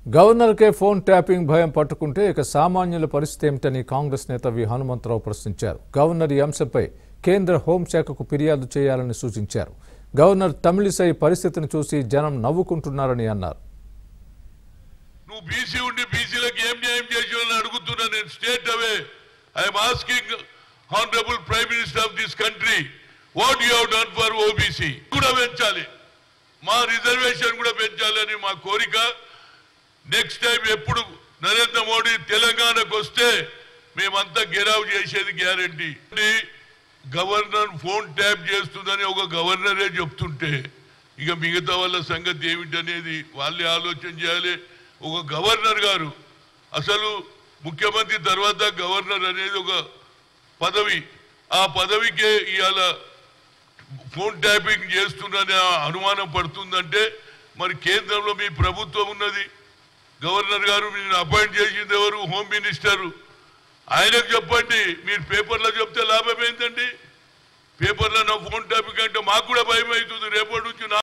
గవర్నర్కే phone tapping భయం పట్టుకుంటే ఇక సామాన్యుల పరిస్థితి ఏమిటని కాంగ్రెస్ నేత వి హనుమంతరావు ప్రశ్నించారు గవర్నర్ ఈ అంశంపై కేంద్ర హోంశాఖకు ఫిర్యాదు చేయాలని సూచించారు గవర్నర్ తమిళిసై పరిస్థితిని చూసి జనం నవ్వుకుంటున్నారని అన్నారు నువ్వు బీసీ ఉండి బీసీలకు ఏం న్యాయం చేసావని అడుగుతున్నా నేను straightaway I'm asking honourable prime minister of this country what you have done for OBC కూడా పెంచాలి మా రిజర్వేషన్ కూడా పెంచాలని మా కోరిక నెక్స్ట్ టైం ఎప్పుడు నరేంద్ర మోడీ తెలంగాణకు వస్తే మేమంతా గెరావ్ చేసేది గ్యారంటీ గవర్నర్ ఫోన్ ట్యాప్ చేస్తుందని ఒక గవర్నరే చెప్తుంటే ఇక మిగతా వాళ్ళ సంగతి ఏమిటనేది వాళ్ళే ఆలోచన చేయాలి ఒక గవర్నర్ గారు అసలు ముఖ్యమంత్రి తర్వాత గవర్నర్ అనేది ఒక పదవి ఆ పదవికే ఇవాళ ఫోన్ ట్యాపింగ్ చేస్తుందని అనుమానం పడుతుందంటే మరి కేంద్రంలో మీ ప్రభుత్వం ఉన్నది గవర్నర్ గారు మీరు అపాయింట్ చేసింది ఎవరు హోమ్ మినిస్టర్ ఆయనకు చెప్పండి మీరు పేపర్లో చెప్తే లాభం ఏంటండి పేపర్లో నా ఫోన్ ట్యాపింగ్ అంటే మాకు కూడా భయం అవుతుంది రేపటి నుంచి నా